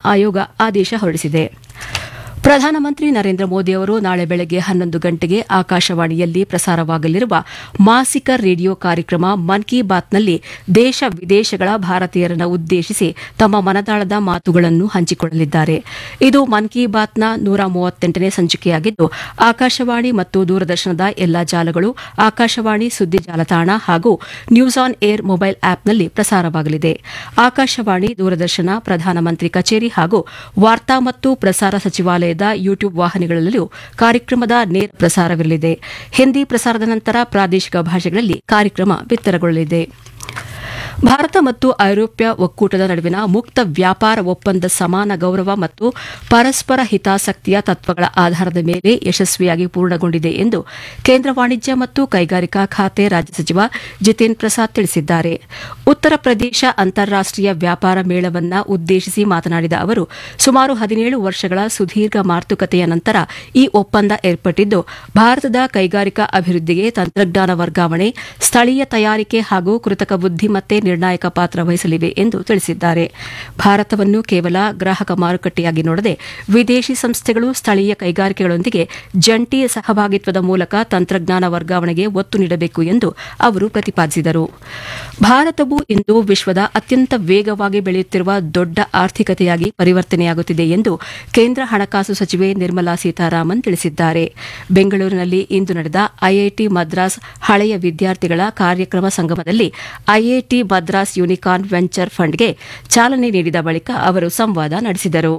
ಆಯೋಗ ಆದೇಶ ಹೊರಡಿಸಿದೆ ಪ್ರಧಾನಮಂತ್ರಿ ನರೇಂದ್ರ ಮೋದಿ ಅವರು ನಾಳೆ ಬೆಳಗ್ಗೆ ಹನ್ನೊಂದು ಗಂಟೆಗೆ ಆಕಾಶವಾಣಿಯಲ್ಲಿ ಪ್ರಸಾರವಾಗಲಿರುವ ಮಾಸಿಕ ರೇಡಿಯೋ ಕಾರ್ಯಕ್ರಮ ಮನ್ ಕಿ ಬಾತ್ನಲ್ಲಿ ದೇಶ ವಿದೇಶಗಳ ಭಾರತೀಯರನ್ನು ಉದ್ದೇಶಿಸಿ ತಮ್ಮ ಮನದಾಳದ ಮಾತುಗಳನ್ನು ಹಂಚಿಕೊಳ್ಳಲಿದ್ದಾರೆ ಇದು ಮನ್ ಕಿ ಬಾತ್ನ ನೂರ ಮೂವತ್ತೆಂಟನೇ ಸಂಚಿಕೆಯಾಗಿದ್ದು ಆಕಾಶವಾಣಿ ಮತ್ತು ದೂರದರ್ಶನದ ಎಲ್ಲಾ ಜಾಲಗಳು ಆಕಾಶವಾಣಿ ಸುದ್ದಿ ಜಾಲತಾಣ ಹಾಗೂ ನ್ಯೂಸ್ ಆನ್ ಏರ್ ಮೊಬೈಲ್ ಆಪ್ನಲ್ಲಿ ಪ್ರಸಾರವಾಗಲಿದೆ ಆಕಾಶವಾಣಿ ದೂರದರ್ಶನ ಪ್ರಧಾನಮಂತ್ರಿ ಕಚೇರಿ ಹಾಗೂ ವಾರ್ತಾ ಮತ್ತು ಪ್ರಸಾರ ಸಚಿವಾಲಯದ ಯೂಟ್ಯೂಬ್ ವಾಹಿನಿಗಳಲ್ಲೂ ಕಾರ್ಯಕ್ರಮದ ನೇರ ಪ್ರಸಾರವಿರಲಿದೆ ಹಿಂದಿ ಪ್ರಸಾರದ ನಂತರ ಪ್ರಾದೇಶಿಕ ಭಾಷೆಗಳಲ್ಲಿ ಕಾರ್ಯಕ್ರಮ ಬಿತ್ತರಗೊಳ್ಳಲಿದೆ ಭಾರತ ಮತ್ತು ಐರೋಪ್ಯ ಒಕ್ಕೂಟದ ನಡುವಿನ ಮುಕ್ತ ವ್ಯಾಪಾರ ಒಪ್ಪಂದ ಸಮಾನ ಗೌರವ ಮತ್ತು ಪರಸ್ಪರ ಹಿತಾಸಕ್ತಿಯ ತತ್ವಗಳ ಆಧಾರದ ಮೇಲೆ ಯಶಸ್ವಿಯಾಗಿ ಪೂರ್ಣಗೊಂಡಿದೆ ಎಂದು ಕೇಂದ್ರ ವಾಣಿಜ್ಯ ಮತ್ತು ಕೈಗಾರಿಕಾ ಖಾತೆ ರಾಜ್ಯ ಸಚಿವ ಜಿತೇನ್ ಪ್ರಸಾದ್ ತಿಳಿಸಿದ್ದಾರೆ ಉತ್ತರ ಪ್ರದೇಶ ಅಂತಾರಾಷ್ಟೀಯ ವ್ಯಾಪಾರ ಮೇಳವನ್ನ ಉದ್ದೇಶಿಸಿ ಮಾತನಾಡಿದ ಅವರು ಸುಮಾರು ಹದಿನೇಳು ವರ್ಷಗಳ ಸುದೀರ್ಘ ಮಾತುಕತೆಯ ನಂತರ ಈ ಒಪ್ಪಂದ ಏರ್ಪಟ್ಟಿದ್ದು ಭಾರತದ ಕೈಗಾರಿಕಾ ಅಭಿವೃದ್ಧಿಗೆ ತಂತ್ರಜ್ಞಾನ ವರ್ಗಾವಣೆ ಸ್ಥಳೀಯ ತಯಾರಿಕೆ ಹಾಗೂ ಕೃತಕ ಬುದ್ದಿಮತ್ತೆ ನಿರ್ಣಾಯಕ ಪಾತ್ರ ವಹಿಸಲಿವೆ ಎಂದು ತಿಳಿಸಿದ್ದಾರೆ ಭಾರತವನ್ನು ಕೇವಲ ಗ್ರಾಹಕ ಮಾರುಕಟ್ಟೆಯಾಗಿ ನೋಡದೆ ವಿದೇಶಿ ಸಂಸ್ಥೆಗಳು ಸ್ಥಳೀಯ ಕೈಗಾರಿಕೆಗಳೊಂದಿಗೆ ಜಂಟಿ ಸಹಭಾಗಿತ್ವದ ಮೂಲಕ ತಂತ್ರಜ್ಞಾನ ವರ್ಗಾವಣೆಗೆ ಒತ್ತು ನೀಡಬೇಕು ಎಂದು ಅವರು ಪ್ರತಿಪಾದಿಸಿದರು ಭಾರತವು ಇಂದು ವಿಶ್ವದ ಅತ್ಯಂತ ವೇಗವಾಗಿ ಬೆಳೆಯುತ್ತಿರುವ ದೊಡ್ಡ ಆರ್ಥಿಕತೆಯಾಗಿ ಪರಿವರ್ತನೆಯಾಗುತ್ತಿದೆ ಎಂದು ಕೇಂದ್ರ ಹಣಕಾಸು ಸಚಿವೆ ನಿರ್ಮಲಾ ಸೀತಾರಾಮನ್ ತಿಳಿಸಿದ್ದಾರೆ ಬೆಂಗಳೂರಿನಲ್ಲಿ ಇಂದು ನಡೆದ ಐಐಟಿ ಮದ್ರಾಸ್ ಹಳೆಯ ವಿದ್ಯಾರ್ಥಿಗಳ ಕಾರ್ಯಕ್ರಮ ಸಂಗಮದಲ್ಲಿ ಐಐಟಿ ಮದ್ರಾಸ್ ಯೂನಿಕಾರ್ನ್ ವೆಂಚರ್ ಫಂಡ್ಗೆ ಚಾಲನೆ ನೀಡಿದ ಬಳಿಕ ಅವರು ಸಂವಾದ ನಡೆಸಿದರು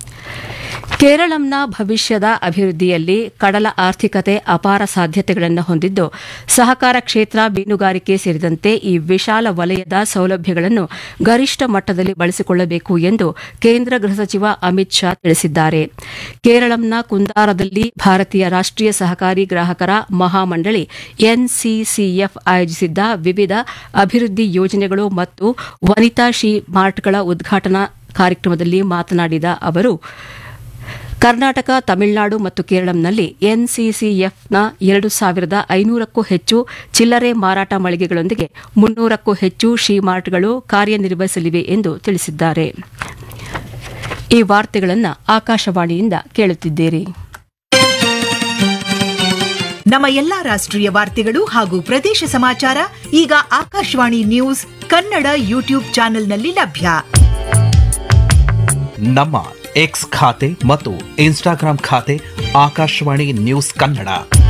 ಕೇರಳಂನ ಭವಿಷ್ಯದ ಅಭಿವೃದ್ಧಿಯಲ್ಲಿ ಕಡಲ ಆರ್ಥಿಕತೆ ಅಪಾರ ಸಾಧ್ಯತೆಗಳನ್ನು ಹೊಂದಿದ್ದು ಸಹಕಾರ ಕ್ಷೇತ್ರ ಮೀನುಗಾರಿಕೆ ಸೇರಿದಂತೆ ಈ ವಿಶಾಲ ವಲಯದ ಸೌಲಭ್ಯಗಳನ್ನು ಗರಿಷ್ಠ ಮಟ್ಟದಲ್ಲಿ ಬಳಸಿಕೊಳ್ಳಬೇಕು ಎಂದು ಕೇಂದ್ರ ಗೃಹ ಸಚಿವ ಅಮಿತ್ ಶಾ ತಿಳಿಸಿದ್ದಾರೆ ಕೇರಳಂನ ಕುಂದಾರದಲ್ಲಿ ಭಾರತೀಯ ರಾಷ್ಟೀಯ ಸಹಕಾರಿ ಗ್ರಾಹಕರ ಮಹಾಮಂಡಳಿ ಎನ್ಸಿಸಿಎಫ್ ಆಯೋಜಿಸಿದ್ದ ವಿವಿಧ ಅಭಿವೃದ್ಧಿ ಯೋಜನೆಗಳು ಮತ್ತು ವನಿತಾ ಶಿ ಮಾರ್ಟ್ಗಳ ಉದ್ಘಾಟನಾ ಕಾರ್ಯಕ್ರಮದಲ್ಲಿ ಮಾತನಾಡಿದ ಅವರು ಕರ್ನಾಟಕ ತಮಿಳುನಾಡು ಮತ್ತು ಕೇರಳಂನಲ್ಲಿ ಎನ್ಸಿಸಿಎಫ್ನ ಎರಡು ಸಾವಿರದ ಐನೂರಕ್ಕೂ ಹೆಚ್ಚು ಚಿಲ್ಲರೆ ಮಾರಾಟ ಮಳಿಗೆಗಳೊಂದಿಗೆ ಮುನ್ನೂರಕ್ಕೂ ಹೆಚ್ಚು ಶಿ ಮಾರ್ಟ್ಗಳು ಕಾರ್ಯನಿರ್ವಹಿಸಲಿವೆ ಎಂದು ತಿಳಿಸಿದ್ದಾರೆ ಈ ವಾರ್ತೆಗಳನ್ನು ಆಕಾಶವಾಣಿಯಿಂದ ಕೇಳುತ್ತಿದ್ದೀರಿ ನಮ್ಮ ಎಲ್ಲಾ ರಾಷ್ಟ್ರೀಯ ವಾರ್ತೆಗಳು ಹಾಗೂ ಪ್ರದೇಶ ಸಮಾಚಾರ ಈಗ ಆಕಾಶವಾಣಿ ನ್ಯೂಸ್ ಕನ್ನಡ ಯೂಟ್ಯೂಬ್ ಚಾನೆಲ್ನಲ್ಲಿ ಲಭ್ಯ ನಮ್ಮ ಎಕ್ಸ್ ಖಾತೆ ಮತ್ತು ಇನ್ಸ್ಟಾಗ್ರಾಂ ಖಾತೆ ಆಕಾಶವಾಣಿ ನ್ಯೂಸ್ ಕನ್ನಡ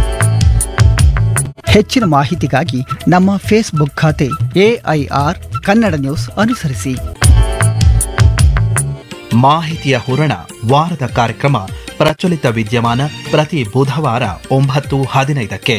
ಹೆಚ್ಚಿನ ಮಾಹಿತಿಗಾಗಿ ನಮ್ಮ ಫೇಸ್ಬುಕ್ ಖಾತೆ ಎಐಆರ್ ಕನ್ನಡ ನ್ಯೂಸ್ ಅನುಸರಿಸಿ ಮಾಹಿತಿಯ ಹೂರಣ ವಾರದ ಕಾರ್ಯಕ್ರಮ ಪ್ರಚಲಿತ ವಿದ್ಯಮಾನ ಪ್ರತಿ ಬುಧವಾರ ಒಂಬತ್ತು ಹದಿನೈದಕ್ಕೆ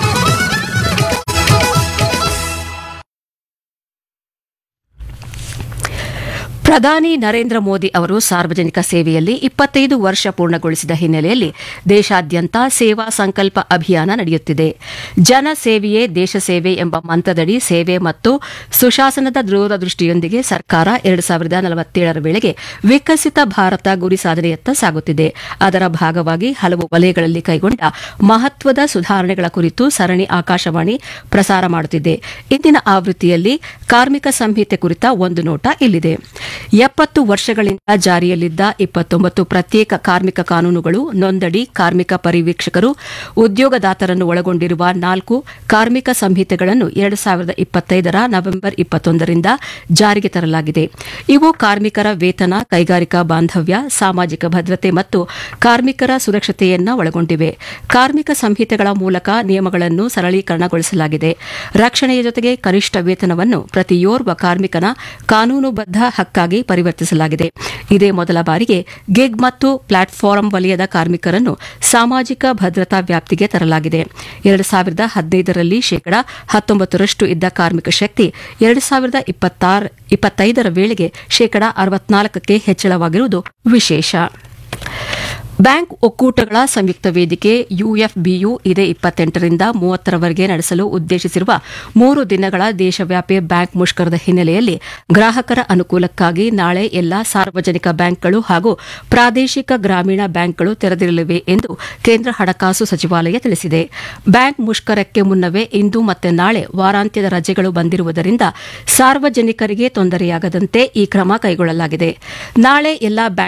ಪ್ರಧಾನಿ ನರೇಂದ್ರ ಮೋದಿ ಅವರು ಸಾರ್ವಜನಿಕ ಸೇವೆಯಲ್ಲಿ ಇಪ್ಪತ್ತೈದು ವರ್ಷ ಪೂರ್ಣಗೊಳಿಸಿದ ಹಿನ್ನೆಲೆಯಲ್ಲಿ ದೇಶಾದ್ಯಂತ ಸೇವಾ ಸಂಕಲ್ಪ ಅಭಿಯಾನ ನಡೆಯುತ್ತಿದೆ ಜನ ಸೇವೆಯೇ ದೇಶ ಸೇವೆ ಎಂಬ ಮಂತ್ರದಡಿ ಸೇವೆ ಮತ್ತು ಸುಶಾಸನದ ದೂರದೃಷ್ಟಿಯೊಂದಿಗೆ ಸರ್ಕಾರ ಎರಡು ಸಾವಿರದ ನಲವತ್ತೇಳರ ವೇಳೆಗೆ ವಿಕಸಿತ ಭಾರತ ಗುರಿ ಸಾಧನೆಯತ್ತ ಸಾಗುತ್ತಿದೆ ಅದರ ಭಾಗವಾಗಿ ಹಲವು ವಲಯಗಳಲ್ಲಿ ಕೈಗೊಂಡ ಮಹತ್ವದ ಸುಧಾರಣೆಗಳ ಕುರಿತು ಸರಣಿ ಆಕಾಶವಾಣಿ ಪ್ರಸಾರ ಮಾಡುತ್ತಿದೆ ಇಂದಿನ ಆವೃತ್ತಿಯಲ್ಲಿ ಕಾರ್ಮಿಕ ಸಂಹಿತೆ ಕುರಿತ ಒಂದು ನೋಟ ಇಲ್ಲಿದೆ ಎಪ್ಪತ್ತು ವರ್ಷಗಳಿಂದ ಜಾರಿಯಲ್ಲಿದ್ದ ಇಪ್ಪತ್ತೊಂಬತ್ತು ಪ್ರತ್ಯೇಕ ಕಾರ್ಮಿಕ ಕಾನೂನುಗಳು ನೊಂದಡಿ ಕಾರ್ಮಿಕ ಪರಿವೀಕ್ಷಕರು ಉದ್ಯೋಗದಾತರನ್ನು ಒಳಗೊಂಡಿರುವ ನಾಲ್ಕು ಕಾರ್ಮಿಕ ಸಂಹಿತೆಗಳನ್ನು ಎರಡು ಸಾವಿರದ ಇಪ್ಪತ್ತೈದರ ನವೆಂಬರ್ ಇಪ್ಪತ್ತೊಂದರಿಂದ ಜಾರಿಗೆ ತರಲಾಗಿದೆ ಇವು ಕಾರ್ಮಿಕರ ವೇತನ ಕೈಗಾರಿಕಾ ಬಾಂಧವ್ಯ ಸಾಮಾಜಿಕ ಭದ್ರತೆ ಮತ್ತು ಕಾರ್ಮಿಕರ ಸುರಕ್ಷತೆಯನ್ನ ಒಳಗೊಂಡಿವೆ ಕಾರ್ಮಿಕ ಸಂಹಿತೆಗಳ ಮೂಲಕ ನಿಯಮಗಳನ್ನು ಸರಳೀಕರಣಗೊಳಿಸಲಾಗಿದೆ ರಕ್ಷಣೆಯ ಜೊತೆಗೆ ಕನಿಷ್ಠ ವೇತನವನ್ನು ಪ್ರತಿಯೋರ್ವ ಕಾರ್ಮಿಕನ ಕಾನೂನುಬದ್ಧ ಹಕ್ಕಾಗಿ ಪರಿವರ್ತಿಸಲಾಗಿದೆ ಇದೇ ಮೊದಲ ಬಾರಿಗೆ ಗಿಗ್ ಮತ್ತು ಪ್ಲಾಟ್ಫಾರ್ಮ್ ವಲಯದ ಕಾರ್ಮಿಕರನ್ನು ಸಾಮಾಜಿಕ ಭದ್ರತಾ ವ್ಯಾಪ್ತಿಗೆ ತರಲಾಗಿದೆ ಎರಡು ಸಾವಿರದ ಹದಿನೈದರಲ್ಲಿ ಶೇಕಡಾ ಹತ್ತೊಂಬತ್ತರಷ್ಟು ಇದ್ದ ಕಾರ್ಮಿಕ ಶಕ್ತಿ ಎರಡು ಸಾವಿರದ ಇಪ್ಪತ್ತೈದರ ವೇಳೆಗೆ ಶೇಕಡಾ ಅರವತ್ನಾಲ್ಕಕ್ಕೆ ಹೆಚ್ಚಳವಾಗಿರುವುದು ವಿಶೇಷ ಬ್ಯಾಂಕ್ ಒಕ್ಕೂಟಗಳ ಸಂಯುಕ್ತ ವೇದಿಕೆ ಯುಎಫ್ಬಿಯು ಇದೇ ಇಪ್ಪತ್ತೆಂಟರಿಂದ ಮೂವತ್ತರವರೆಗೆ ನಡೆಸಲು ಉದ್ದೇಶಿಸಿರುವ ಮೂರು ದಿನಗಳ ದೇಶವ್ಯಾಪಿ ಬ್ಯಾಂಕ್ ಮುಷ್ಕರದ ಹಿನ್ನೆಲೆಯಲ್ಲಿ ಗ್ರಾಹಕರ ಅನುಕೂಲಕ್ಕಾಗಿ ನಾಳೆ ಎಲ್ಲಾ ಸಾರ್ವಜನಿಕ ಬ್ಯಾಂಕ್ಗಳು ಹಾಗೂ ಪ್ರಾದೇಶಿಕ ಗ್ರಾಮೀಣ ಬ್ಯಾಂಕ್ಗಳು ತೆರೆದಿರಲಿವೆ ಎಂದು ಕೇಂದ್ರ ಹಣಕಾಸು ಸಚಿವಾಲಯ ತಿಳಿಸಿದೆ ಬ್ಯಾಂಕ್ ಮುಷ್ಕರಕ್ಕೆ ಮುನ್ನವೇ ಇಂದು ಮತ್ತು ನಾಳೆ ವಾರಾಂತ್ಯದ ರಜೆಗಳು ಬಂದಿರುವುದರಿಂದ ಸಾರ್ವಜನಿಕರಿಗೆ ತೊಂದರೆಯಾಗದಂತೆ ಈ ಕ್ರಮ ಕೈಗೊಳ್ಳಲಾಗಿದೆ ನಾಳೆ ಎಲ್ಲಾ